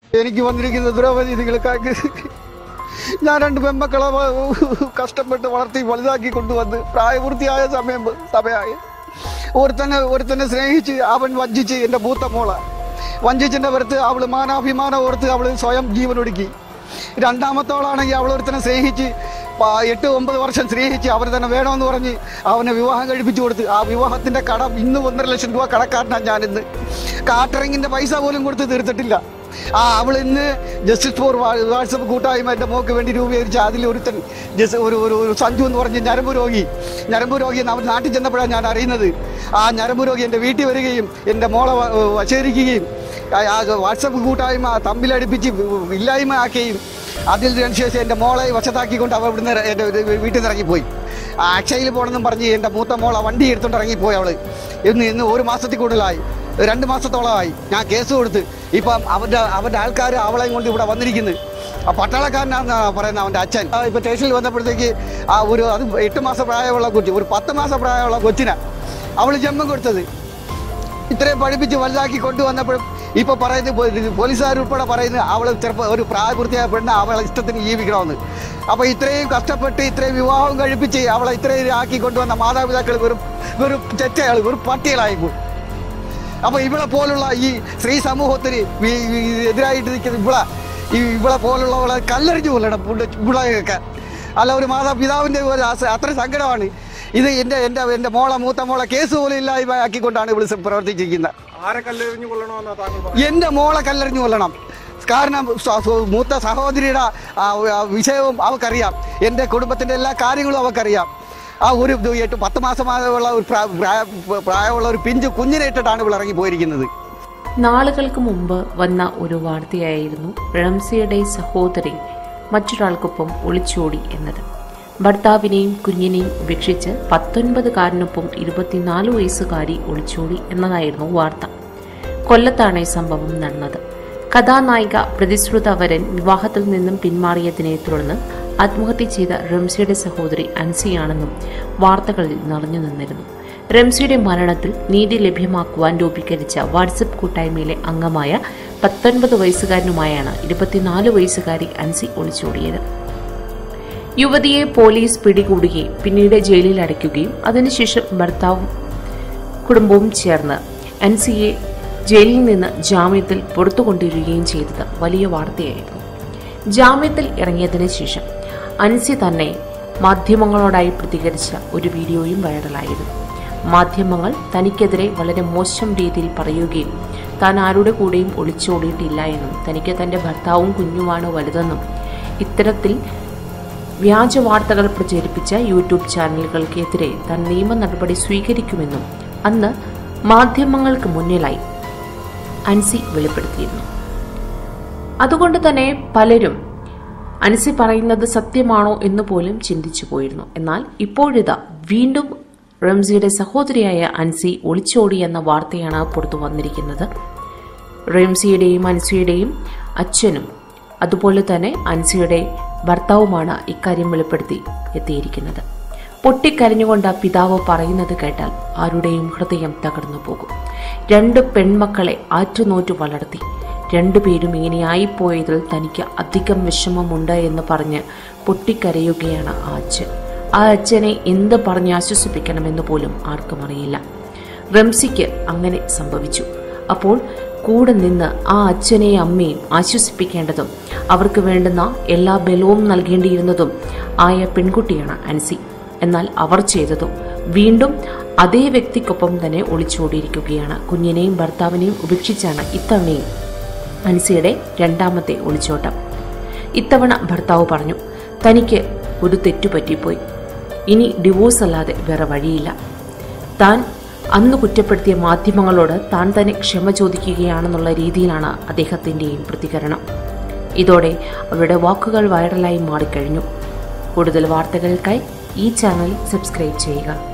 എനിക്ക് വന്നിരിക്കുന്ന ദ്രൗപദി നിങ്ങൾക്കാക്ക് ഞാൻ രണ്ട് പെമ്മക്കളെ വ- കഷ്ടപ്പെട്ട് വളർത്തി വലുതാക്കി കൊണ്ടുവന്ന് പ്രായപൂർത്തിയായ സമയം സമയമായി ഒരുത്തനെ ഒരുത്തനെ സ്നേഹിച്ച് അവൻ വഞ്ചിച്ച് എൻ്റെ മൂത്ത മോളെ വഞ്ചിച്ചിൻ്റെ പുറത്ത് അവൾ മാനാഭിമാനം ഓർത്ത് അവൾ സ്വയം ജീവനൊടുക്കി രണ്ടാമത്തോളാണെങ്കിൽ അവൾ ഒരുത്തനെ സ്നേഹിച്ച് പ- എട്ട് ഒമ്പത് വർഷം സ്നേഹിച്ച് അവർ തന്നെ വേണമെന്ന് പറഞ്ഞ് അവനെ വിവാഹം കഴിപ്പിച്ചു കൊടുത്ത് ആ വിവാഹത്തിന്റെ കടം ഇന്ന് ഒന്നര ലക്ഷം രൂപ കടക്കാരനാണ് ഞാനിന്ന് കാറ്ററിങ്ങിന്റെ പൈസ പോലും കൊടുത്ത് തീർത്തിട്ടില്ല ആ അവൾ ഇന്ന് ജസ്റ്റിസ് ഫോർ വാ- വാട്സപ്പ് കൂട്ടായ്മ എൻ്റെ മോക്ക് വേണ്ടി രൂപീകരിച്ച അതിൽ ഒരുത്തൻ ജസ് ഒരു ഒരു ഒരു സഞ്ജു എന്ന് പറഞ്ഞ് ഞരമ്പ് രോഗി ഞരമ്പ് രോഗി എന്ന് അവൻ നാട്ടിൽ ചെന്നപ്പോഴാണ് ഞാൻ അറിയുന്നത് ആ ഞരമ്പ് രോഗി എൻ്റെ വീട്ടിൽ വരികയും എൻ്റെ മോളെ വ- വശീകരിക്കുകയും ആ- ആ വാട്സപ്പ് കൂട്ടായ്മ തമ്മിലടിപ്പിച്ച് ഇല്ലായ്മ ആക്കുകയും അതിൽ ശേഷം എൻ്റെ മോളെ വശത്താക്കിക്കൊണ്ട് അവൾ ഇവിടുന്ന് ഇറ- എൻ്റെ ഒരു വീട്ടിൽ നിന്ന് ഇറങ്ങിപ്പോയി ആ അക്ഷയിൽ പോകണമെന്നും പറഞ്ഞ് എൻ്റെ മൂത്ത മോളെ വണ്ടി എടുത്തോണ്ട് ഇറങ്ങിപ്പോയി അവള് ഇന്ന് ഇന്ന് ഒരു മാസത്തിൽ കൂടുതലായി രണ്ട് മാസത്തോളമായി ഞാൻ കേസ് കൊടുത്ത് ഇപ്പം അവൻ്റെ അവൻ്റെ ആൾക്കാർ അവളെയും കൊണ്ട് ഇവിടെ വന്നിരിക്കുന്നു ആ പട്ടാളക്കാരനാണെന്ന് പറയുന്നത് അവൻ്റെ അച്ഛൻ ആ, ഇപ്പം സ്റ്റേഷനിൽ വന്നപ്പോഴത്തേക്ക് ആ ഒരു അത് എട്ട് മാസം പ്രായമുള്ള കൊച്ചു ഒരു പത്ത് മാസം പ്രായമുള്ള കൊച്ചിനെ അവൾ ജന്മം കൊടുത്തത് ഇത്രയും പഠിപ്പിച്ച് വലുതാക്കി കൊണ്ടുവന്നപ്പോഴും ഇപ്പൊ പറയുന്നത് പോ- പോലീസുകാർ ഉൾപ്പെടെ പറയുന്നത് അവള് ചെറുപ്പം ഒരു പ്രായപൂർത്തിയായ പെണ്ണ് അവളെ ഇഷ്ടത്തിന് ജീവിക്കണമെന്ന് അപ്പൊ ഇത്രയും കഷ്ടപ്പെട്ട് ഇത്രയും വിവാഹം കഴിപ്പിച്ച് അവളെ ഇത്രയും ആക്കി കൊണ്ടുവന്ന മാതാപിതാക്കൾ വെറും വെറും ചെറ്റയാൾ വെറും പട്ടികളായിപ്പോയി അപ്പൊ ഇവളെ പോലുള്ള ഈ സ്ത്രീ സമൂഹത്തിന് ഈ- ഈ എതിരായിട്ട് നിൽക്കുന്ന ഇവളെ ഈ ഇവളെ പോലുള്ളവളെ കല്ലെറിഞ്ഞു കൊല്ലണം ഇവളെയൊക്കെ അല്ല ഒരു മാതാപിതാവിന്റെ ഒരു ആസ- അത്ര സങ്കടമാണ് ഇത് എൻ്റെ എൻ്റെ എൻ്റെ മോളെ മൂത്ത മോളെ കേസ് പോലും ഇല്ലായ്മ ആക്കിക്കൊണ്ടാണ് ഇവള് പ്രവർത്തിച്ചിരിക്കുന്നത് ആരെ കല്ലെറിഞ്ഞു കൊള്ളണമെന്നാ താങ്കൾ പറഞ്ഞത് എന്റെ മോളെ കല്ലെറിഞ്ഞു കൊല്ലണം കാരണം സ- സ- മൂത്ത സഹോദരിയുടെ ആ, ആ വിഷയവും അവക്കറിയാം എൻ്റെ കുടുംബത്തിന്റെ എല്ലാ കാര്യങ്ങളും അവക്കറിയാം ആ ഒരു ഇത് എട്ട് പത്ത് മാസമായുള്ള ഒരു പ്രായ- പ്രായ- പ്രായമുള്ള ഒരു പിഞ്ചു കുഞ്ഞിനെ ഇട്ടിട്ടാണ് ഇവിടെ ഇറങ്ങി പോയിരിക്കുന്നത് നാളുകൾക്ക് മുമ്പ് വന്ന ഒരു വാർത്തയായിരുന്നു റംസിയുടെ സഹോദരി മറ്റൊരാൾക്കൊപ്പം ഒളിച്ചോടി എന്നത് ഭർത്താവിനെയും കുഞ്ഞിനെയും ഉപേക്ഷിച്ച് പത്തൊൻപതുകാരനൊപ്പം ഇരുപത്തിനാല് വയസ്സുകാരി ഒളിച്ചോടി എന്നതായിരുന്നു വാർത്ത കൊല്ലത്താണ് ഈ സംഭവം നടന്നത് കഥാനായിക പ്രതിശ്രുത വരൻ വിവാഹത്തിൽ നിന്നും പിന്മാറിയതിനെ തുടർന്ന് ആത്മഹത്യ ചെയ്ത റംസിയുടെ സഹോദരി അൻസിയാണെന്നും വാർത്തകളിൽ നിറഞ്ഞു നിന്നിരുന്നു റംസിയുടെ മരണത്തിൽ നീതി ലഭ്യമാക്കുവാൻ രൂപീകരിച്ച വാട്സപ്പ് കൂട്ടായ്മയിലെ അംഗമായ പത്തൊൻപത് വയസ്സുകാരനുമായാണ് ഇരുപത്തിനാല് വയസ്സുകാരി അൻസി ഒളിച്ചോടിയത് യുവതിയെ പോലീസ് പിടികൂടുകയും പിന്നീട് ജയിലിൽ അടയ്ക്കുകയും അതിനുശേഷം ഭർത്താവും കുടുംബവും ചേർന്ന് അൻസിയെ ജയിലിൽ നിന്ന് ജാമ്യത്തിൽ പുറത്തു കൊണ്ടുവരികയും ചെയ്തത് വലിയ വാർത്തയായിരുന്നു ജാമ്യത്തിൽ ഇറങ്ങിയതിനു ശേഷം അൻസി തന്നെ മാധ്യമങ്ങളോടായി പ്രതികരിച്ച ഒരു വീഡിയോയും വൈറലായിരുന്നു മാധ്യമങ്ങൾ തനിക്കെതിരെ വളരെ മോശം രീതിയിൽ പറയുകയും താൻ ആരുടെ കൂടെയും ഒളിച്ചോടിയിട്ടില്ല എന്നും തനിക്ക് തന്റെ ഭർത്താവും കുഞ്ഞുമാണ് വലുതെന്നും ഇത്തരത്തിൽ വ്യാജ വാർത്തകൾ പ്രചരിപ്പിച്ച യൂട്യൂബ് ചാനലുകൾക്കെതിരെ താൻ നിയമ നടപടി സ്വീകരിക്കുമെന്നും അന്ന് മാധ്യമങ്ങൾക്ക് മുന്നിലായി അൻസി വെളിപ്പെടുത്തിയിരുന്നു അതുകൊണ്ട് തന്നെ പലരും അൻസി പറയുന്നത് സത്യമാണോ എന്ന് പോലും ചിന്തിച്ചു പോയിരുന്നു എന്നാൽ ഇപ്പോഴിതാ വീണ്ടും റംസിയുടെ സഹോദരിയായ അൻസി ഒളിച്ചോടി എന്ന വാർത്തയാണ് പുറത്തു വന്നിരിക്കുന്നത് റംസിയുടെയും അൻസിയുടെയും അച്ഛനും അതുപോലെ തന്നെ അൻസിയുടെ ഭർത്താവുമാണ് ഇക്കാര്യം വെളിപ്പെടുത്തി എത്തിയിരിക്കുന്നത് പൊട്ടിക്കരഞ്ഞുകൊണ്ട് പിതാവ് പറയുന്നത് കേട്ടാൽ ആരുടെയും ഹൃദയം തകർന്നു പോകും രണ്ട് പെൺമക്കളെ ആറ്റുനോറ്റു വളർത്തി രണ്ടുപേരും ഇങ്ങനെയായിപ്പോയതിൽ തനിക്ക് അധികം വിഷമമുണ്ട് എന്ന് പറഞ്ഞ് പൊട്ടിക്കരയുകയാണ് ആ അച്ഛൻ ആ അച്ഛനെ എന്ത് പറഞ്ഞ് ആശ്വസിപ്പിക്കണമെന്ന് പോലും ആർക്കും അറിയില്ല റംസിക്ക് അങ്ങനെ സംഭവിച്ചു അപ്പോൾ കൂടെ നിന്ന് ആ അച്ഛനെയും അമ്മയും ആശ്വസിപ്പിക്കേണ്ടതും അവർക്ക് വേണ്ടുന്ന എല്ലാ ബലവും നൽകേണ്ടിയിരുന്നതും ആയ പെൺകുട്ടിയാണ് അൻസി എന്നാൽ അവർ ചെയ്തതോ വീണ്ടും അതേ വ്യക്തിക്കൊപ്പം തന്നെ ഒളിച്ചോടിയിരിക്കുകയാണ് കുഞ്ഞിനെയും ഭർത്താവിനെയും ഉപേക്ഷിച്ചാണ് ഇത്തവണയും അൻസിയുടെ രണ്ടാമത്തെ ഒളിച്ചോട്ടം ഇത്തവണ ഭർത്താവ് പറഞ്ഞു തനിക്ക് ഒരു തെറ്റുപറ്റിപ്പോയി ഇനി ഡിവോഴ്സ് അല്ലാതെ വേറെ വഴിയില്ല താൻ അന്ന് കുറ്റപ്പെടുത്തിയ മാധ്യമങ്ങളോട് താൻ തന്നെ ക്ഷമ ചോദിക്കുകയാണെന്നുള്ള രീതിയിലാണ് അദ്ദേഹത്തിൻ്റെയും പ്രതികരണം ഇതോടെ അവരുടെ വാക്കുകൾ വൈറലായി മാറിക്കഴിഞ്ഞു കൂടുതൽ വാർത്തകൾക്കായി ഈ ചാനൽ സബ്സ്ക്രൈബ് ചെയ്യുക